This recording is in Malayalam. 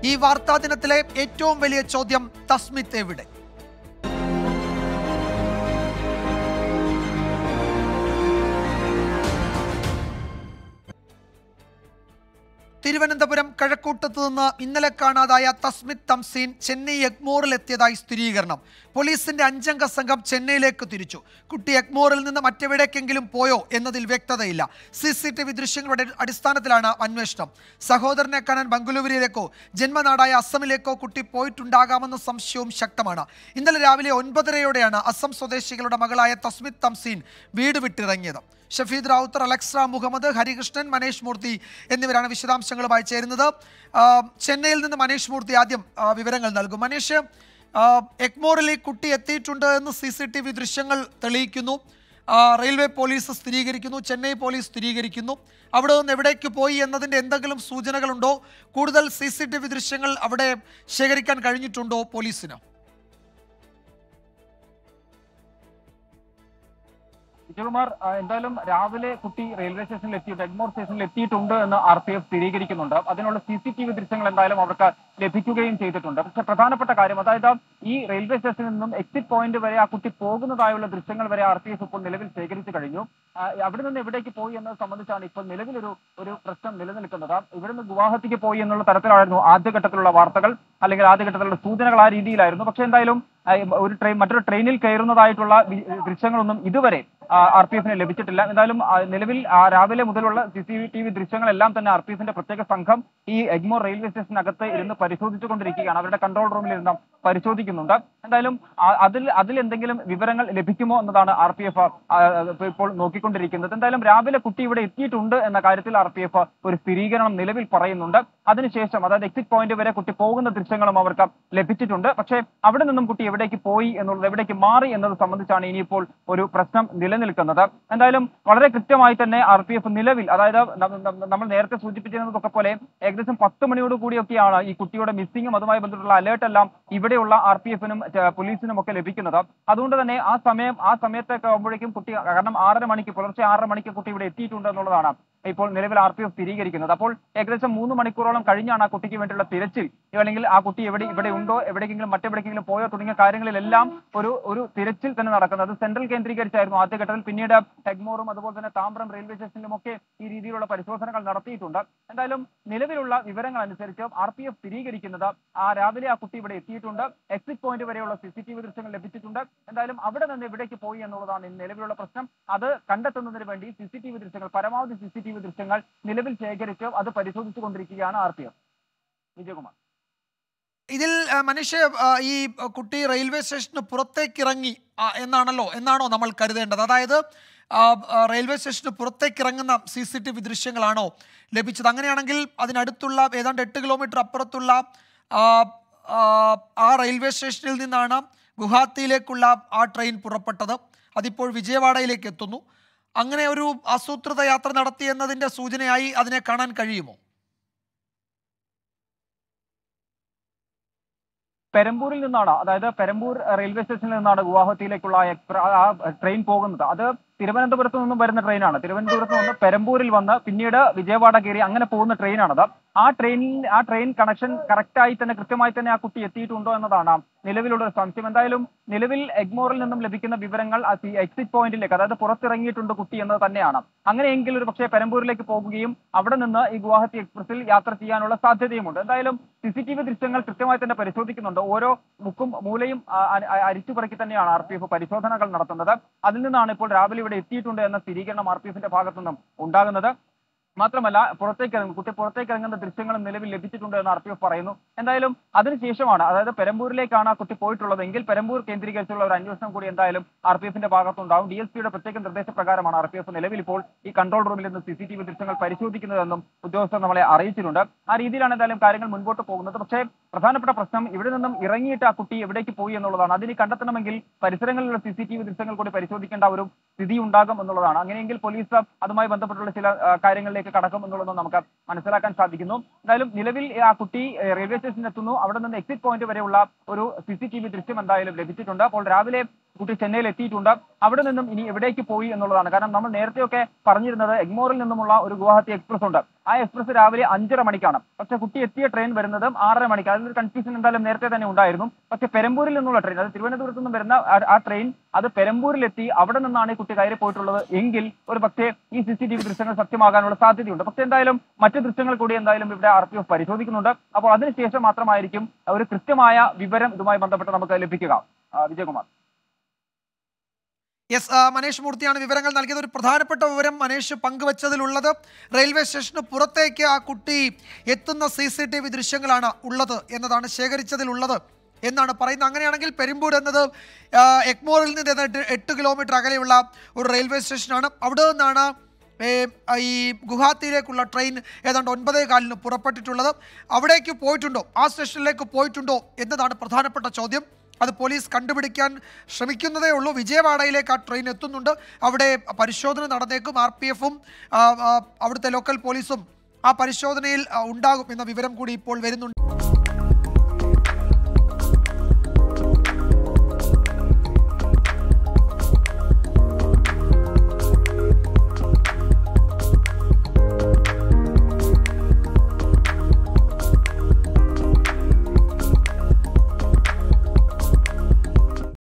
ഈ വാർത്താ ദിനത്തിലെ ഏറ്റവും വലിയ ചോദ്യം തസ്മിത്ത് എവിടെ തിരുവനന്തപുരം കഴക്കൂട്ടത്ത് നിന്ന് ഇന്നലെ കാണാതായ തസ്മിത് തംസീൻ ചെന്നൈ എഗ്മോറിൽ എത്തിയതായി സ്ഥിരീകരണം പോലീസിന്റെ അഞ്ചംഗ സംഘം ചെന്നൈയിലേക്ക് തിരിച്ചു കുട്ടി എഗ്മോറിൽ നിന്ന് മറ്റെവിടേക്കെങ്കിലും പോയോ എന്നതിൽ വ്യക്തതയില്ല സി സി ടി വി ദൃശ്യങ്ങളുടെ അടിസ്ഥാനത്തിലാണ് അന്വേഷണം സഹോദരനെ കാണാൻ ബംഗളൂരുവിലേക്കോ ജന്മനാടായ അസമിലേക്കോ കുട്ടി പോയിട്ടുണ്ടാകാമെന്ന സംശയവും ശക്തമാണ് ഇന്നലെ രാവിലെ ഒൻപതരയോടെയാണ് അസം സ്വദേശികളുടെ മകളായ തസ്മിത് തംസീൻ വീട് വിട്ടിറങ്ങിയത് ഷഫീദ് റാവുത്തർ അലക്സ്ര മുഹമ്മദ് ഹരികൃഷ്ണൻ മനേഷ് മൂർത്തി എന്നിവരാണ് വിശദാംശങ്ങളുമായി ചേരുന്നത് ആ, ചെന്നൈയിൽ നിന്ന് മനേഷ് മൂർത്തി ആദ്യം ആ, വിവരങ്ങൾ നൽകും മനേഷ് ആ, എഗ്മോറിൽ ഈ കുട്ടി എത്തിയിട്ടുണ്ട് എന്ന് സി സി ടി വി ദൃശ്യങ്ങൾ തെളിയിക്കുന്നു ആ, റെയിൽവേ പോലീസ് സ്ഥിരീകരിക്കുന്നു ചെന്നൈ പോലീസ് സ്ഥിരീകരിക്കുന്നു അവിടെ നിന്ന് എവിടേക്ക് പോയി എന്നതിൻ്റെ എന്തെങ്കിലും സൂചനകളുണ്ടോ കൂടുതൽ സി സി ടി വി ദൃശ്യങ്ങൾ അവിടെ ശേഖരിക്കാൻ കഴിഞ്ഞിട്ടുണ്ടോ പോലീസിന് വിജയകുമാർ ആ, എന്തായാലും രാവിലെ കുട്ടി റെയിൽവേ സ്റ്റേഷനിൽ എത്തിയിട്ട് എഗ്മോർ സ്റ്റേഷനിൽ എത്തിയിട്ടുണ്ട് എന്ന് ആർ പി എഫ് സ്ഥിരീകരിക്കുന്നുണ്ട് അതിനുള്ള സി സി ടി വി ദൃശ്യങ്ങൾ എന്തായാലും അവർക്ക് ലഭിക്കുകയും ചെയ്തിട്ടുണ്ട് പക്ഷെ പ്രധാനപ്പെട്ട കാര്യം അതായത് ഈ റെയിൽവേ സ്റ്റേഷനിൽ നിന്നും എക്സിറ്റ് പോയിന്റ് വരെ ആ കുട്ടി പോകുന്നതായുള്ള ദൃശ്യങ്ങൾ വരെ ആർ പി എഫ് ഇപ്പോൾ നിലവിൽ ശേഖരിച്ചു കഴിഞ്ഞു ആ, അവിടെ നിന്ന് എവിടേക്ക് പോയി എന്നത് സംബന്ധിച്ചാണ് ഇപ്പോൾ നിലവിലൊരു ഒരു പ്രശ്നം നിലനിൽക്കുന്നത് ഇവിടുന്ന് ഗുവാഹത്തിക്ക് പോയി എന്നുള്ള തരത്തിലായിരുന്നു ആദ്യഘട്ടത്തിലുള്ള വാർത്തകൾ അല്ലെങ്കിൽ ആദ്യഘട്ടത്തിലുള്ള സൂചനകൾ ആ രീതിയിലായിരുന്നു പക്ഷെ എന്തായാലും ആ, ഒരു ട്രെയിൻ മറ്റൊരു ട്രെയിനിൽ കയറുന്നതായിട്ടുള്ള വി- ദൃശ്യങ്ങളൊന്നും ഇതുവരെ ആർ പി എഫിന് ലഭിച്ചിട്ടില്ല എന്തായാലും ആ, നിലവിൽ ആ, രാവിലെ മുതലുള്ള സി സി ടി വി ദൃശ്യങ്ങളെല്ലാം തന്നെ ആർ പി എഫിന്റെ പ്രത്യേക സംഘം ഈ എഗ്മോർ റെയിൽവേ സ്റ്റേഷനകത്ത് ഇരുന്ന് പരിശോധിച്ചുകൊണ്ടിരിക്കുകയാണ് അവരുടെ കൺട്രോൾ റൂമിൽ ഇരുന്ന് പരിശോധിക്കുന്നുണ്ട് എന്തായാലും ആ- അതിൽ അതിൽ എന്തെങ്കിലും വിവരങ്ങൾ ലഭിക്കുമോ എന്നതാണ് ആർ പി എഫ് ഇപ്പോൾ നോക്കിക്കൊണ്ടിരിക്കുന്നത് എന്തായാലും രാവിലെ കുട്ടി ഇവിടെ എത്തിയിട്ടുണ്ട് എന്ന കാര്യത്തിൽ ആർ പി എഫ് ഒരു സ്ഥിരീകരണം നിലവിൽ പറയുന്നുണ്ട് അതിനുശേഷം അതായത് എക്സിറ്റ് പോയിന്റ് വരെ കുട്ടി പോകുന്ന ദൃശ്യങ്ങളും അവർക്ക് ലഭിച്ചിട്ടുണ്ട് പക്ഷേ അവിടെ നിന്നും കുട്ടി എവിടേക്ക് പോയി എന്നുള്ളത് എവിടേക്ക് മാറി എന്നത് സംബന്ധിച്ചാണ് ഇനിയിപ്പോൾ ഒരു പ്രശ്നം നിലനിൽക്കുന്നത് എന്തായാലും വളരെ കൃത്യമായി തന്നെ ആർ പി എഫ് നിലവിൽ അതായത് ന- ന- നമ്മൾ നേരത്തെ സൂചിപ്പിച്ചിരുന്നതൊക്കെ പോലെ ഏകദേശം പത്ത് മണിയോട് കൂടിയൊക്കെയാണ് ഈ കുട്ടിയുടെ മിസ്സിങ്ങും അതുമായി ബന്ധപ്പെട്ടുള്ള അലേർട്ട് എല്ലാം ഇവിടെയുള്ള ആർ പി എഫിനും പോലീസിനും ഒക്കെ ലഭിക്കുന്നത് അതുകൊണ്ട് തന്നെ ആ സമയം ആ സമയത്തൊക്കെ ആകുമ്പോഴേക്കും കുട്ടി കാരണം ആറര മണിക്ക് പുലർച്ചെ ആറര മണിക്ക് കുട്ടി ഇവിടെ എത്തിയിട്ടുണ്ട് എന്നുള്ളതാണ് ഇപ്പോൾ നിലവിൽ ആർ പി എഫ് സ്ഥിരീകരിക്കുന്നത് അപ്പോൾ ഏകദേശം മൂന്ന് മണിക്കൂറോളം കഴിഞ്ഞാണ് ആ കുട്ടിക്ക് വേണ്ടിയുള്ള തിരച്ചിൽ അല്ലെങ്കിൽ ആ കുട്ടി എവിടെ ഇവിടെ ഉണ്ടോ എവിടേക്കെങ്കിലും മറ്റെവിടേക്കെങ്കിലും പോയോ തുടങ്ങിയ കാര്യങ്ങളിലെല്ലാം ഒരു ഒരു തിരച്ചിൽ തന്നെ നടക്കുന്നത് അത് സെൻട്രൽ കേന്ദ്രീകരിച്ചായിരുന്നു ആദ്യഘട്ടത്തിൽ പിന്നീട് എഗ്മോറും അതുപോലെ തന്നെ താമ്രം റെയിൽവേ സ്റ്റേഷനിലും ഒക്കെ ഈ രീതിയിലുള്ള പരിശോധനകൾ നടത്തിയിട്ടുണ്ട് എന്തായാലും നിലവിലുള്ള വിവരങ്ങൾ അനുസരിച്ച് ആർ പി എഫ് സ്ഥിരീകരിക്കുന്നത് ആ രാവിലെ ആ കുട്ടി ഇവിടെ എത്തിയിട്ടുണ്ട് എക്സിറ്റ് പോയിന്റ് വരെയുള്ള സി സി ടി വി ദൃശ്യങ്ങൾ ലഭിച്ചിട്ടുണ്ട് എന്തായാലും അവിടെ നിന്ന് എവിടേക്ക് പോയി എന്നുള്ളതാണ് ഇന്ന് നിലവിലുള്ള പ്രശ്നം അത് കണ്ടെത്തുന്നതിന് വേണ്ടി സി സി ടി വി ദൃശ്യങ്ങൾ പരമാവധി സി സി ടി വി ദൃശ്യങ്ങൾ നിലവിൽ ശേഖരിച്ച് അത് പരിശോധിച്ചു കൊണ്ടിരിക്കുകയാണ് ആർ പി എഫ് വിജയകുമാർ ഇതിൽ ആ, മനുഷ്യ ആ, ഈ ആ, കുട്ടി റെയിൽവേ സ്റ്റേഷന് പുറത്തേക്ക് ഇറങ്ങി ആ, എന്നാണല്ലോ എന്നാണോ നമ്മൾ കരുതേണ്ടത് അതായത് ആ, ആ, റെയിൽവേ സ്റ്റേഷന് പുറത്തേക്ക് ഇറങ്ങുന്ന സി സി ടി വി ദൃശ്യങ്ങളാണോ ലഭിച്ചത് അങ്ങനെയാണെങ്കിൽ അതിനടുത്തുള്ള ഏതാണ്ട് എട്ട് കിലോമീറ്റർ അപ്പുറത്തുള്ള ആ, ആ, ആ റെയിൽവേ സ്റ്റേഷനിൽ നിന്നാണ് ഗുവാഹത്തിയിലേക്കുള്ള ആ ട്രെയിൻ പുറപ്പെട്ടത് അതിപ്പോൾ വിജയവാഡയിലേക്ക് എത്തുന്നു അങ്ങനെ ഒരു ആസൂത്രിത യാത്ര നടത്തി എന്നതിൻ്റെ സൂചനയായി അതിനെ കാണാൻ കഴിയുമോ പെരമ്പൂരിൽ നിന്നാണ് അതായത് പെരമ്പൂർ റെയിൽവേ സ്റ്റേഷനിൽ നിന്നാണ് ഗുവാഹത്തിയിലേക്കുള്ള ആ എക്സ്പ്ര- ആ ട്രെയിൻ പോകുന്നത് അത് തിരുവനന്തപുരത്ത് നിന്നും വരുന്ന ട്രെയിനാണ് തിരുവനന്തപുരത്ത് നിന്ന് പെരമ്പൂരിൽ വന്ന് പിന്നീട് വിജയവാഡ കയറി അങ്ങനെ പോകുന്ന ട്രെയിനാണത് ആ ട്രെയിനിൽ ആ ട്രെയിൻ കണക്ഷൻ കറക്റ്റായി തന്നെ കൃത്യമായി തന്നെ ആ കുട്ടി എത്തിയിട്ടുണ്ടോ എന്നതാണ് നിലവിലുള്ള ഒരു സംശയം എന്തായാലും നിലവിൽ എഗ്മോറിൽ നിന്നും ലഭിക്കുന്ന വിവരങ്ങൾ എക്സിറ്റ് പോയിന്റിലേക്ക് അതായത് പുറത്തിറങ്ങിയിട്ടുണ്ട് കുട്ടി എന്നത് തന്നെയാണ് അങ്ങനെയെങ്കിൽ ഒരു പക്ഷേ പെരമ്പൂരിലേക്ക് പോകുകയും അവിടെ നിന്ന് ഈ ഗുവാഹത്തി എക്സ്പ്രസിൽ യാത്ര ചെയ്യാനുള്ള സാധ്യതയുമുണ്ട് എന്തായാലും സി സി ടി വി ദൃശ്യങ്ങൾ കൃത്യമായി തന്നെ പരിശോധിക്കുന്നുണ്ട് ഓരോ മുക്കും മൂലയും ആ, അ- അ- അരിച്ചുപറക്കി തന്നെയാണ് ആർ പി എഫ് പരിശോധനകൾ നടത്തുന്നത് അതിൽ നിന്നാണ് ഇപ്പോൾ രാവിലെ ഇവിടെ എത്തിയിട്ടുണ്ട് എന്ന സ്ഥിരീകരണം ആർ പി എഫിന്റെ ഭാഗത്തു നിന്നും ഉണ്ടാകുന്നത് മാത്രമല്ല പുറത്തേക്ക് ഇറങ്ങും കുട്ടി പുറത്തേക്ക് ഇറങ്ങുന്ന ദൃശ്യങ്ങളും നിലവിൽ ലഭിച്ചിട്ടുണ്ട് എന്ന് ആർ പി എഫ് പറയുന്നു എന്തായാലും അതിനുശേഷമാണ് അതായത് പെരമ്പൂരിലേക്കാണ് ആ കുട്ടി പോയിട്ടുള്ളതെങ്കിൽ പെരമ്പൂർ കേന്ദ്രീകരിച്ചുള്ള ഒരു അന്വേഷണം കൂടി എന്തായാലും ആർ പി എഫിന്റെ ഭാഗത്തുണ്ടാവും ഡി എസ് പിയുടെ പ്രത്യേക നിർദ്ദേശപ്രകാരമാണ് ആർ പി എഫ് നിലവിൽ ഇപ്പോൾ ഈ കൺട്രോൾ റൂമിൽ നിന്ന് സി സി ടി വി ദൃശ്യങ്ങൾ പരിശോധിക്കുന്നതെന്നും ഉദ്യോഗസ്ഥർ നമ്മളെ അറിയിച്ചിട്ടുണ്ട് ആ രീതിയിലാണ് എന്തായാലും കാര്യങ്ങൾ മുൻപോട്ട് പോകുന്നത് പക്ഷേ പ്രധാനപ്പെട്ട പ്രശ്നം ഇവിടെ നിന്നും ഇറങ്ങിയിട്ട് ആ കുട്ടി എവിടേക്ക് പോയി എന്നുള്ളതാണ് അതിന് കണ്ടെത്തണമെങ്കിൽ പരിസരങ്ങളിലുള്ള സി സി ടി വി ദൃശ്യങ്ങൾ കൂടി പരിശോധിക്കേണ്ട ഒരു സ്ഥിതി ഉണ്ടാകും എന്നുള്ളതാണ് അങ്ങനെയെങ്കിൽ പോലീസ് അതുമായി ബന്ധപ്പെട്ടുള്ള ചില ആ, കാര്യങ്ങളിലേക്ക് കടക്കും എന്നുള്ളത് നമുക്ക് മനസ്സിലാക്കാൻ സാധിക്കുന്നു എന്തായാലും നിലവിൽ ആ കുട്ടി ഏ, റെയിൽവേ സ്റ്റേഷനിൽ എത്തുന്നു അവിടെ നിന്ന് എക്സിറ്റ് പോയിന്റ് വരെയുള്ള ഒരു സി സി ടി വി ദൃശ്യം എന്തായാലും ലഭിച്ചിട്ടുണ്ട് അപ്പോൾ രാവിലെ കുട്ടി ചെന്നൈയിൽ എത്തിയിട്ടുണ്ട് അവിടെ നിന്നും ഇനി എവിടേക്ക് പോയി എന്നുള്ളതാണ് കാരണം നമ്മൾ നേരത്തെയൊക്കെ പറഞ്ഞിരുന്നത് എഗ്മോറിൽ നിന്നുമുള്ള ഒരു ഗുവാഹത്തി എക്സ്പ്രസ് ഉണ്ട് ആ എക്സ്പ്രസ് രാവിലെ അഞ്ചര മണിക്കാണ് പക്ഷേ കുട്ടി എത്തിയ ട്രെയിൻ വരുന്നത് ആറര മണിക്ക് അതിലൊരു കൺഫ്യൂഷൻ എന്തായാലും നേരത്തെ തന്നെ ഉണ്ടായിരുന്നു പക്ഷേ പെരമ്പൂരിൽ നിന്നുള്ള ട്രെയിൻ അത് തിരുവനന്തപുരത്ത് നിന്നും വരുന്ന ആ- ആ ട്രെയിൻ അത് പെരമ്പൂരിലെത്തി അവിടെ നിന്നാണ് ഈ കുട്ടി കയറി പോയിട്ടുള്ളത് എങ്കിൽ ഒരു പക്ഷേ ഈ സി സി ടി വി ദൃശ്യങ്ങൾ സത്യമാകാനുള്ള സാധ്യതയുണ്ട് പക്ഷേ എന്തായാലും മറ്റു ദൃശ്യങ്ങൾ കൂടി എന്തായാലും ഇവിടെ ആർ പി എഫ് പരിശോധിക്കുന്നുണ്ട് അപ്പോൾ അതിനുശേഷം മാത്രമായിരിക്കും ഒരു കൃത്യമായ വിവരം ഇതുമായി ബന്ധപ്പെട്ട് നമുക്ക് ലഭിക്കുക ആ, വിജയകുമാർ യെസ് ആ, മനേഷ് മൂർത്തിയാണ് വിവരങ്ങൾ നൽകിയത് ഒരു പ്രധാനപ്പെട്ട വിവരം മനേഷ് പങ്കുവച്ചതിലുള്ളത് റെയിൽവേ സ്റ്റേഷന് പുറത്തേക്ക് ആ കുട്ടി എത്തുന്ന സി സി ടി വി ദൃശ്യങ്ങളാണ് ഉള്ളത് എന്നതാണ് ശേഖരിച്ചതിലുള്ളത് എന്നാണ് പറയുന്നത് അങ്ങനെയാണെങ്കിൽ പെരുമ്പൂർ എന്നത് ആ, എഗ്മോറിൽ നിന്ന് ഏതാണ്ട് എട്ട് കിലോമീറ്റർ അകലെയുള്ള ഒരു റെയിൽവേ സ്റ്റേഷനാണ് അവിടെ നിന്നാണ് ഏ, ഈ ഗുവാഹത്തിയിലേക്കുള്ള ട്രെയിൻ ഏതാണ്ട് ഒൻപതേ കാലിന് പുറപ്പെട്ടിട്ടുള്ളത് അവിടേക്ക് പോയിട്ടുണ്ടോ ആ സ്റ്റേഷനിലേക്ക് പോയിട്ടുണ്ടോ എന്നതാണ് പ്രധാനപ്പെട്ട ചോദ്യം അത് പോലീസ് കണ്ടുപിടിക്കാൻ ശ്രമിക്കുന്നതേ ഉള്ളൂ വിജയവാഡയിലേക്ക് ആ ട്രെയിൻ എത്തുന്നുണ്ട് അവിടെ പരിശോധന നടന്നേക്കും ആർ പി എഫും അവിടുത്തെ ലോക്കൽ പോലീസും ആ പരിശോധനയിൽ ആ, ഉണ്ടാകും എന്ന വിവരം കൂടി ഇപ്പോൾ വരുന്നുണ്ട്